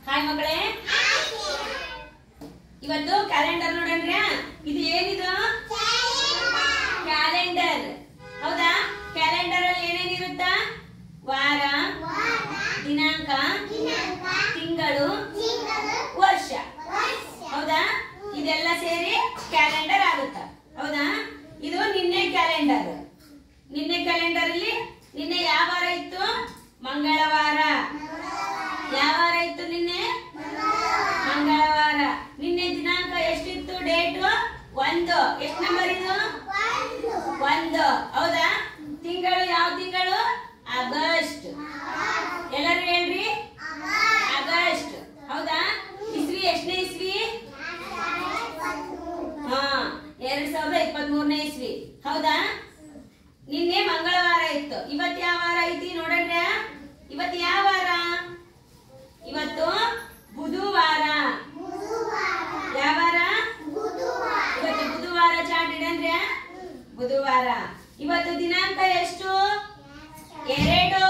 Hi ಮಕ್ಕಳೇ ಇವತ್ತು calendar ನೋಡಣ್ರ ಇದು ಏನಿದು ಕ್ಯಾಲೆಂಡರ್ ಹೌದಾ ಕ್ಯಾಲೆಂಡರ್ ಅಲ್ಲಿ ಏನೇನಿರುತ್ತ ವಾರ ದಿನಾಂಕ ತಿಂಗಳು ವರ್ಷ ಹೌದಾ ಇದೆಲ್ಲ ಸೇರಿ ಕ್ಯಾಲೆಂಡರ್ ಆಗುತ್ತ ಹೌದಾ ಇದು ನಿನ್ನೆ ಕ್ಯಾಲೆಂಡರ್ ನಿನ್ನೆ ಕ್ಯಾಲೆಂಡರ್ ಅಲ್ಲಿ ನಿನ್ನೆ ಯಾವ ವಾರ ಇತ್ತು ಮಂಗಳವಾರ ಯಾವ ವಾರ ಇತ್ತು ನಿನ್ನೆ ಮಂಗಳವಾರ ನಿನ್ನೆ ದಿನಾಂಕ ಎಷ್ಟಿತ್ತು ಡೇಟು ಒಂದು ಎಷ್ಟು ನಂಬರ್ ಇದು ಒಂದು ಹೌದಾ ತಿಂಗಳು ಯಾವ ತಿಂಗಳು ಆಗಸ್ಟ್ ಎಲ್ಲರೂ ಹೇಳ್ರಿ ಆಗಸ್ಟ್ ಹೌದಾ ಇಸ್ವಿ ಎಷ್ಟನೇ ಇಸ್ವಿ ಹಾ ಎರಡ್ ಸಾವಿರದ ಇಪ್ಪತ್ತ್ ಮೂರನೇ ಇಸ್ವಿ ಹೌದಾ ನಿನ್ನೆ ಮಂಗಳವಾರ ಇತ್ತು ಇವತ್ತು ಯಾವ ವಾರ ಐತಿ ನೋಡ್ರ ಇವತ್ತು ಯಾವ ವಾರ ಇವತ್ತು ಬುಧವಾರ ಯಾವ ವಾರ ಇವತ್ತು ಬುಧವಾರ ಚಾಟ್ ಇಡಂದ್ರೆ ಬುಧವಾರ ಇವತ್ತು ದಿನಾಂಕ ಎಷ್ಟು ಎರಡು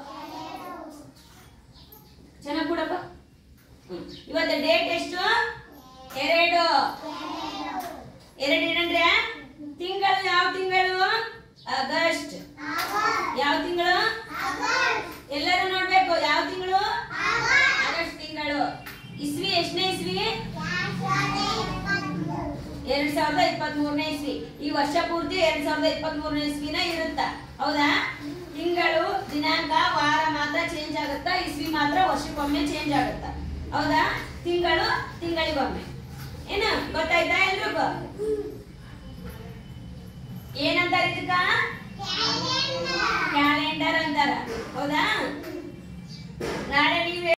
ಚೆನ್ನಾಗ್ ಕೊಡಪ್ಪ ಹ್ಮ್. ಇವತ್ತು ಡೇಟ್ ಎಷ್ಟು ಎರಡು ಎರಡು ಏನಂದ್ರೆ ತಿಂಗಳು ಯಾವ ತಿಂಗಳು ಆಗಸ್ಟ್ ಯಾವ ತಿಂಗಳು ಎಲ್ಲರೂ ನೋಡ್ಬೇಕು ಯಾವ ತಿಂಗಳು ಆಗಸ್ಟ್ ತಿಂಗಳು ಇಸ್ವಿ ಎಷ್ಟನೇ ಇಸ್ವಿ ಎರಡ್ ಸಾವಿರದ ಇಪ್ಪತ್ತ್ ಮೂರನೇ ಇಸ್ವಿ ಈ ವರ್ಷ ಪೂರ್ತಿ ಎರಡ್ ಸಾವಿರದ ಇಪ್ಪತ್ತ್ ಮೂರನೇ ಇಸ್ವಿನ ಇರುತ್ತ ಹೌದಾ ತಿಂಗಳು ದಿನಾಂಕ ವಾರ ಮಾತ್ರ ಚೇಂಜ್ ಆಗುತ್ತಾ ಇಸ್ವಿ ಮಾತ್ರ ವರ್ಷಕ್ಕೊಮ್ಮೆ ಚೇಂಜ್ ಆಗುತ್ತಾ ಹೌದಾ ತಿಂಗಳು ತಿಂಗಳಿಗೊಮ್ಮೆ ಏನು ಗೊತ್ತಾಯ್ತಾ ಎಲ್ರಿಗೂ ಏನಂತಾರ ಇದಕ್ಕ ಕ್ಯಾಲೆಂಡರ್ ಅಂತಾರ ಹೌದಾ ನಾಳೆ ನೀವು